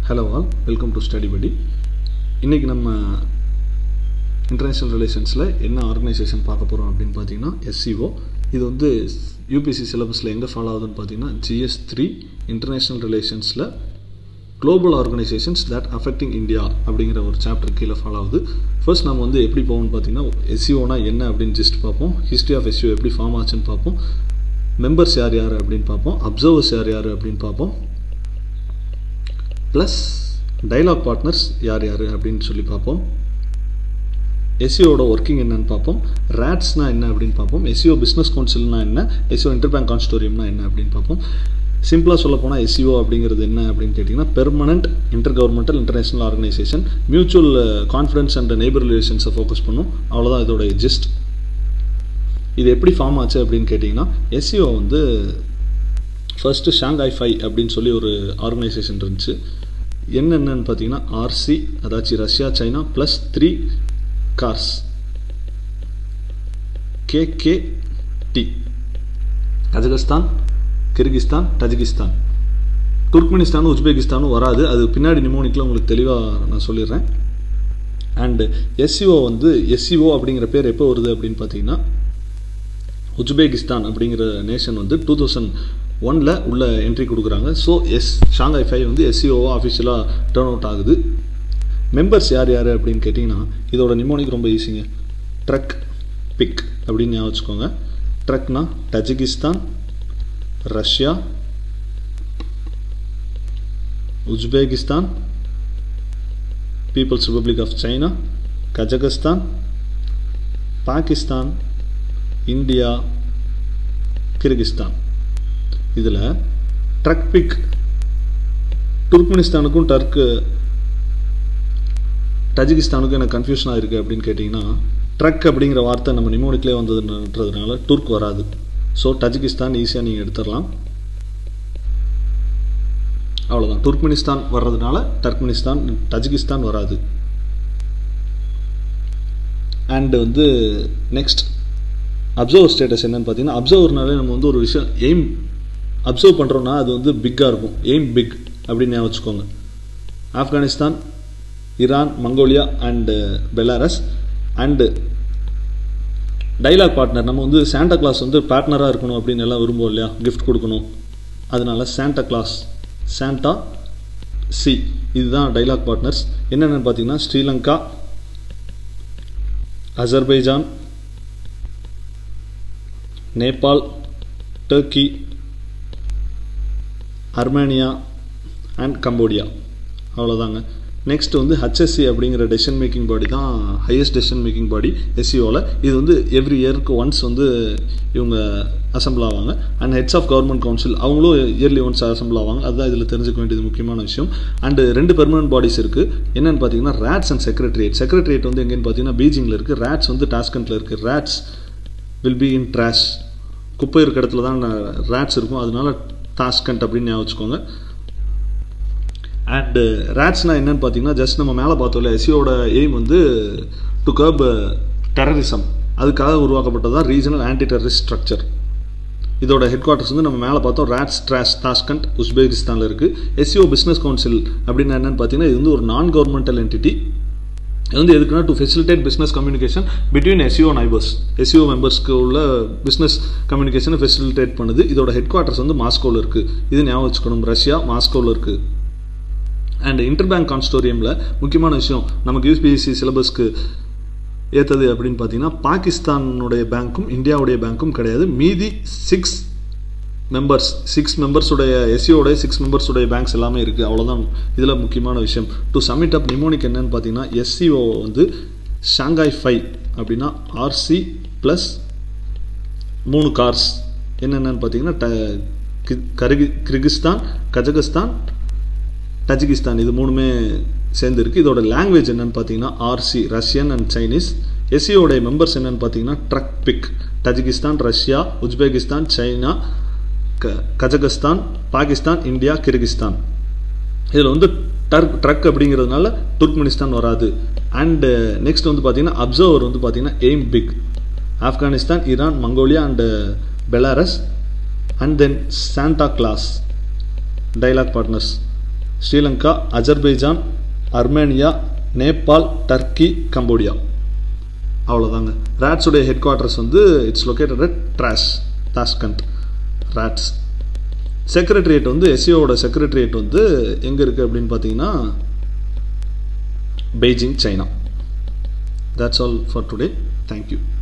hello all welcome to study Padi இன்றைக்கி நம்ம international ரிலேஷன்ஸில் என்ன ஆர்கனைசேஷன் பார்க்க போகிறோம் அப்படின்னு பார்த்தீங்கன்னா எஸ்சிஓ இது வந்து யூபிசி சிலபஸில் எங்கே ஃபாலோ ஆகுதுன்னு பார்த்தீங்கன்னா ஜிஎஸ் த்ரீ இன்டர்நேஷ்னல் ரிலேஷன்ஸில் global organisations that affecting India அப்படிங்கிற ஒரு சாப்டர் கீழே ஃபாலோ ஆகுது ஃபர்ஸ்ட் நம்ம வந்து எப்படி போவோம்னு பார்த்தீங்கன்னா எஸ்சிஓனா என்ன அப்படின்னு ஜஸ்ட் பார்ப்போம் ஹிஸ்ட்ரி ஆஃப் எஸ்சிஓ எப்படி ஃபார்ம் ஆச்சுன்னு பார்ப்போம் மெம்பர்ஸ் யார் யார் அப்படின்னு பார்ப்போம் அப்சர்வர்ஸ் யார் யார் அப்படின்னு பார்ப்போம் ப்ளஸ் டைலாக் பார்ட்னர்ஸ் யார் யார் அப்படின்னு சொல்லி பார்ப்போம் எஸ்சிஓட ஒர்க்கிங் என்னன்னு பார்ப்போம் ரேட்ஸ்னா என்ன அப்படின்னு பார்ப்போம் எஸ்சிஓ பிஸ்னஸ் கவுன்சில்னா என்ன எஸ்சிஓ இன்டர் பேங்க் கான்ஸ்டோரியம்னா என்ன அப்படின்னு பார்ப்போம் சிம்பிளாக சொல்ல போனால் எஸ்சிஓ அப்படிங்கிறது என்ன அப்படின்னு கேட்டிங்கன்னா permanent intergovernmental international organisation mutual confidence and neighbour ரிலேஷன்ஸை ஃபோக்கஸ் பண்ணும் அவ்வளோதான் இதோட ஜிஸ்ட் இது எப்படி ஃபார்ம் ஆச்சு அப்படின்னு கேட்டிங்கன்னா எஸ்சிஓ வந்து ஃபர்ஸ்ட்டு ஷாங்காய் ஃபை அப்படின்னு சொல்லி ஒரு ஆர்கனைசேஷன் இருந்துச்சு என்னென்னு பார்த்தீங்கன்னா ஆர்சி அதாச்சும் Russia China plus three CARs KKT Kazakhstan Kyrgyzstan Tajikistan துர்க்மெனிஸ்தானும் உஸ்பெகிஸ்தானும் வராது அது பின்னாடி நிமோனிக்கில் உங்களுக்கு தெளிவாக நான் சொல்லிடுறேன் அண்டு எஸ்சிஓ வந்து எஸ்சிஓ அப்படிங்கிற பேர் எப்போ வருது அப்படின்னு பார்த்தீங்கன்னா உஸ்பெகிஸ்தான் அப்படிங்கிற நேஷன் வந்து டூ தௌசண்ட் ஒனில் உள்ள என்ட்ரி கொடுக்குறாங்க ஸோ எஸ் ஷாங்காய் ஃபைவ் வந்து எஸ்சிஓவாக அஃபிஷியலாக டேர்ன் அவுட் ஆகுது மெம்பர்ஸ் யார் யார் அப்படின்னு கேட்டிங்கன்னா இதோட நிமோனிக் ரொம்ப ஈஸிங்க ட்ரக் பிக் அப்படின்னு ஞாபகம் வச்சுக்கோங்க ட்ரக்னா Tajikistan Russia Uzbekistan people's republic of China Kazakhstan Pakistan India Kyrgyzstan இதில் ட்ரக் பிக் துர்க்மெனிஸ்தானுக்கும் டர்க்கு தஜிகிஸ்தானுக்கும் எனக்கு கன்ஃபியூஷனாக இருக்குது அப்படின்னு கேட்டிங்கன்னா ட்ரக் அப்படிங்கிற வார்த்தை நம்ம நிமோனிக்லேயே வந்ததுன்றதுனால துர்க் வராது ஸோ தஜிகிஸ்தான் ஈஸியாக நீங்கள் எடுத்துடலாம் அவ்வளோதான் துர்க்மெனிஸ்தான் வர்றதுனால டர்க்மெனிஸ்தான் தஜிகிஸ்தான் வராது அண்டு வந்து நெக்ஸ்ட் அப்சர்வர் ஸ்டேட்டஸ் என்னன்னு பார்த்தீங்கன்னா அப்சர்வர்னாலே நம்ம வந்து ஒரு விஷயம் எய்ம் அப்சர்வ் பண்ணுறோன்னா அது வந்து பிக்காக இருக்கும் எய்ம் பிக் அப்படின்னு ஞாபகம் வச்சுக்கோங்க Afghanistan Iran Mongolia and Belarus and dialogue partner நம்ம வந்து சாண்டா கிளாஸ் வந்து பார்ட்னராக இருக்கணும் அப்படின்னு எல்லாம் விரும்புவோம் இல்லையா கிஃப்ட் கொடுக்கணும் அதனால சாண்டா கிளாஸ் சாண்டா சி இதுதான் டைலாக் பார்ட்னர்ஸ் என்னென்னு பார்த்தீங்கன்னா Sri Lanka Azerbaijan Nepal Turkey Armenia and Cambodia அவ்வளோதாங்க நெக்ஸ்ட் வந்து ஹச்எஸ்சி அப்படிங்கிற டெசிஷன் மேக்கிங் பாடி தான் ஹையஸ்ட் டெசிஷன் மேக்கிங் பாடி எஸ்சிஓவில் இது வந்து எவ்ரி இயருக்கு ஒன்ஸ் வந்து இவங்க அசம்பிள் ஆவாங்க and heads of government council அவங்களும் இயர்லி ஒன்ஸ் அசம்பிள் ஆவாங்க அதுதான் இதில் தெரிஞ்சுக்க வேண்டியது முக்கியமான விஷயம் அண்டு ரெண்டு பெர்மனன்ட் பாடிஸ் இருக்குது என்னென்னு பார்த்தீங்கன்னா ரேட்ஸ் அண்ட் செக்ரட்டரியேட் செக்ரட்டரியேட் வந்து எங்கேன்னு பார்த்தீங்கன்னா பீஜிங்கில் இருக்குது ரேட்ஸ் வந்து டாஸ்கண்டில் இருக்குது RATS will be in trash குப்பை இருக்க இடத்துல தான் ரேட்ஸ் இருக்கும் அதனால டாஸ்கண்ட் அப்படின்னு ஞாபகம் வச்சுக்கோங்க அண்டு ரேட்ஸ்னால் என்னன்னு பார்த்தீங்கன்னா ஜஸ்ட் நம்ம மேலே பார்த்தோம்ல எஸ்சியோட எய்ம் வந்து டு கர்ப் டெரரிசம் அதுக்காக உருவாக்கப்பட்டதான் ரீஜனல் ஆன்டி டெரரிஸ்ட் ஸ்ட்ரக்சர் இதோட ஹெட் குவார்ட்டர்ஸ் வந்து நம்ம மேலே பார்த்தோம் ரேட்ஸ் ட்ராஸ் டாஸ்கண்ட் உஸ்பெகிஸ்தானில் இருக்குது எஸ்சிஓ பிஸ்னஸ் கவுன்சில் அப்படின்னா என்னென்னு பார்த்தீங்கன்னா இது வந்து ஒரு நான் கவர்மெண்டல் என்டிட்டி இது வந்து எதுக்குன்னா to facilitate business communication between SCO neighbours SCO மெம்பர்ஸ்க்கு உள்ள பிஸ்னஸ் கம்யூனிகேஷனை ஃபெசிலிட்டேட் பண்ணுது இதோட ஹெட் குவார்ட்டர்ஸ் வந்து மாஸ்கோவில் இருக்குது இது ஞாபகம் வச்சுக்கணும் ரஷ்யா மாஸ்கோவில் இருக்குது அண்ட் இன்டர் பேங்க் கான்ஸ்டோரியமில் முக்கியமான விஷயம் நமக்கு யூபிஎஸ்சி சிலபஸ்க்கு ஏற்றது அப்படின்னு பார்த்தீங்கன்னா பாகிஸ்தானுடைய பேங்க்கும் இந்தியாவுடைய பேங்க்கும் கிடையாது மீதி சிக்ஸ் மெம்பர்ஸ் சிக்ஸ் மெம்பர்ஸுடைய எஸ்சியோடைய சிக்ஸ் மெம்பர்ஸுடைய பேங்க்ஸ் எல்லாமே இருக்குது அவ்வளோதான் இதில் முக்கியமான விஷயம் டு சப்மிட் அப் நிமோனிக் என்னன்னு பார்த்தீங்கன்னா எஸ்சிஓ வந்து ஷாங்காய் ஃபைவ் அப்படின்னா ஆர்சி ப்ளஸ் மூணு கார்ஸ் என்னென்னு பார்த்தீங்கன்னா ட கருகி கிர்கிஸ்தான் கஜகஸ்தான் தஜிகிஸ்தான் இது மூணுமே சேர்ந்து இருக்குது இதோட லாங்குவேஜ் என்னென்னு பார்த்தீங்கன்னா ஆர்சி ரஷ்யன் அண்ட் சைனீஸ் எஸ்சியோடைய மெம்பர்ஸ் என்னென்னு பார்த்தீங்கன்னா truck pick Tajikistan Russia Uzbekistan China க கஜகஸ்தான் பாகிஸ்தான் இந்தியா கிர்கிஸ்தான் இதில் வந்து டர்க் ட்ரக் அப்படிங்கிறதுனால துர்க்மெனிஸ்தான் வராது அண்டு நெக்ஸ்ட் வந்து பார்த்தீங்கன்னா அப்சர்வர் வந்து பார்த்தீங்கன்னா aim pick Afghanistan Iran Mongolia and Belarus and then Santa Claus dialogue partners Sri Lanka Azerbaijan Armenia Nepal Turkey Cambodia அவ்வளோதாங்க ரேட்ஸுடைய ஹெட் குவார்ட்டர்ஸ் வந்து it's located at trash Tashkent RATS secretariat வந்து எஸ்சிஓட செக்ரட்டரியேட் வந்து எங்கே இருக்குது அப்படின்னு பார்த்தீங்கன்னா Beijing China that's all for today thank you